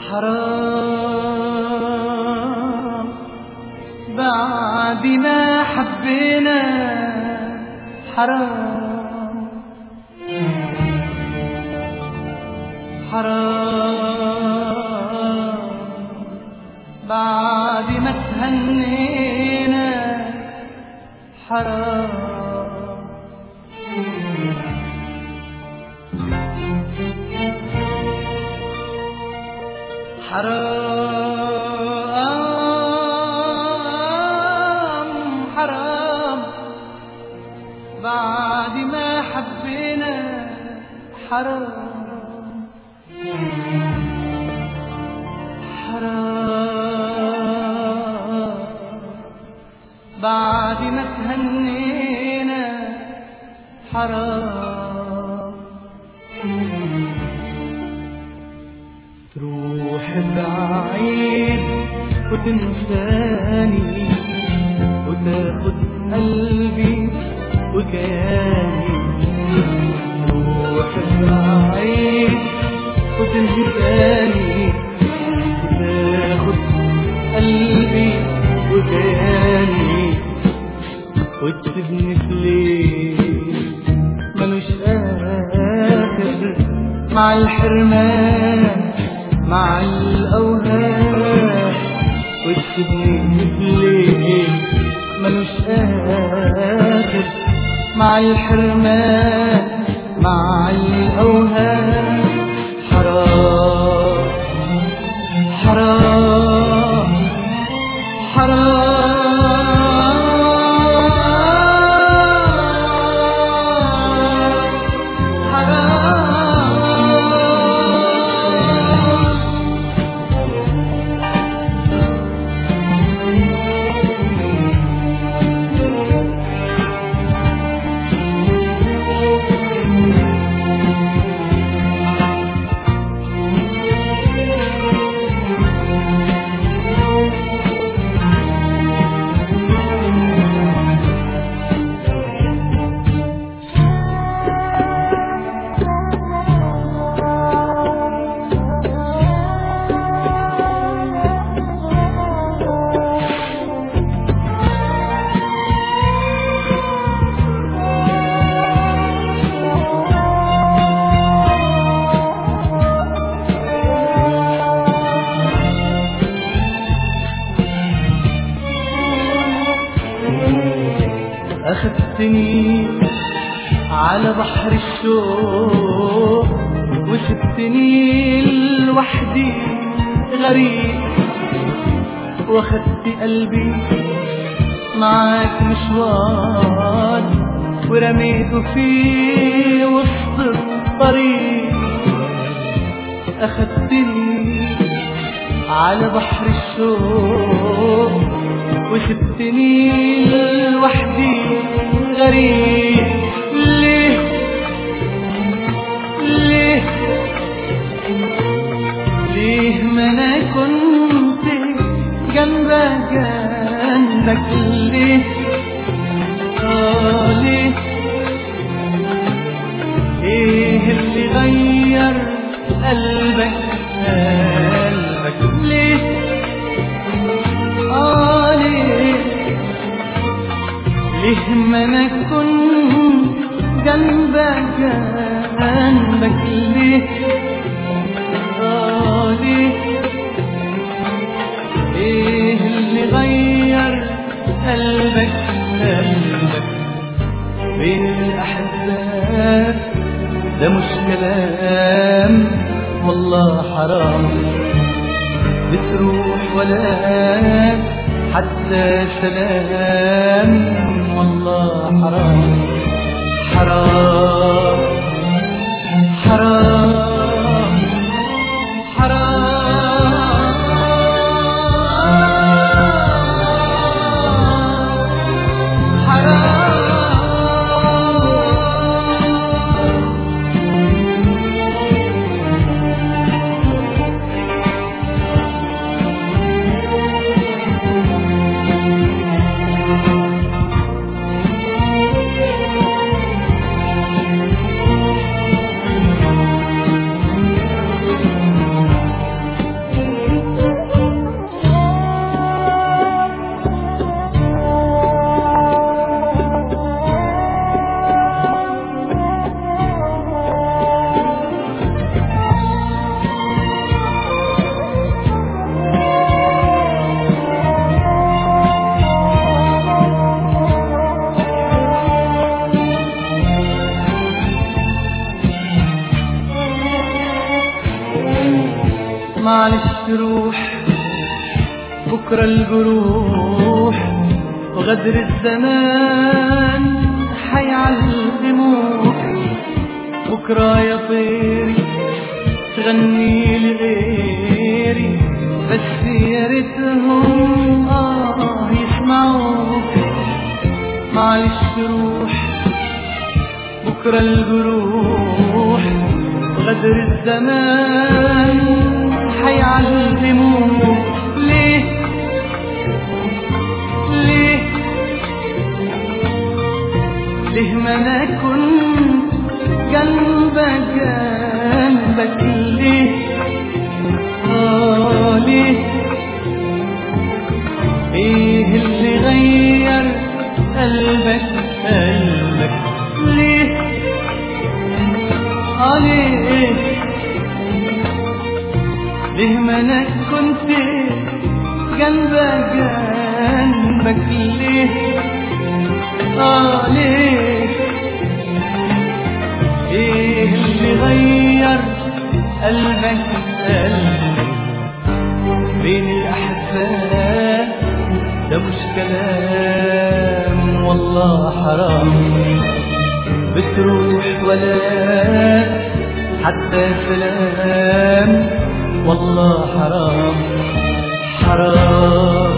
حرام بعد ما حبينا حرام حرام بعد ما تهنينا حرام حرام حرام بعد ما حبينا حرام حرام بعد ما تهنينا حرام تروح بعيد وتنساني وتاخد قلبي وكياني تروح بعيد وتنساني وتاخد قلبي وكياني وتسيبني في ليل ملوش آخر مع الحرمان مع الأوهام وتسيبني في ليل ملوش آخر مع الحرمان مع الأوهام حرام حرام حرام حرام أخذتني على بحر الشوق وسبتني لوحدي غريب واخدت قلبي معاك مشوار ورميته في وسط الطريق أخدتني على بحر الشوق وسبتني لوحدي غريب ليه ليه ليه ما انا كنت جنبك جنبك ليه آه ليه ايه اللي غير قلبك قلبك ليه آه ليه ليه ما انا كنت جنبك جنبك ليه آه ليه ايه اللي غير قلبك قلبك بين الاحزاب ده مش كلام والله حرام بتروح ولا حتى سلام والله حرام حرام حرام حرام حرام معلش روح بكرة الجروح وغدر الزمان حيعلموك بكرة يا طيري تغني لغيري بس يا ريتهم آه يسمعوك معلش روح بكرة الجروح غدر الزمان حيعلموك ليه ليه ليه ما انا كنت جنبك جنبك ليه آه ليه ايه اللي غير قلبك قلبك ليه آه ليه ليه ما انا كنت جنبك جنبك ليه اه ليه ايه اللي غير قلبك قلبك بين الاحزان ده مش كلام والله حرام بتروح ولا حتى سلام والله حرام حرام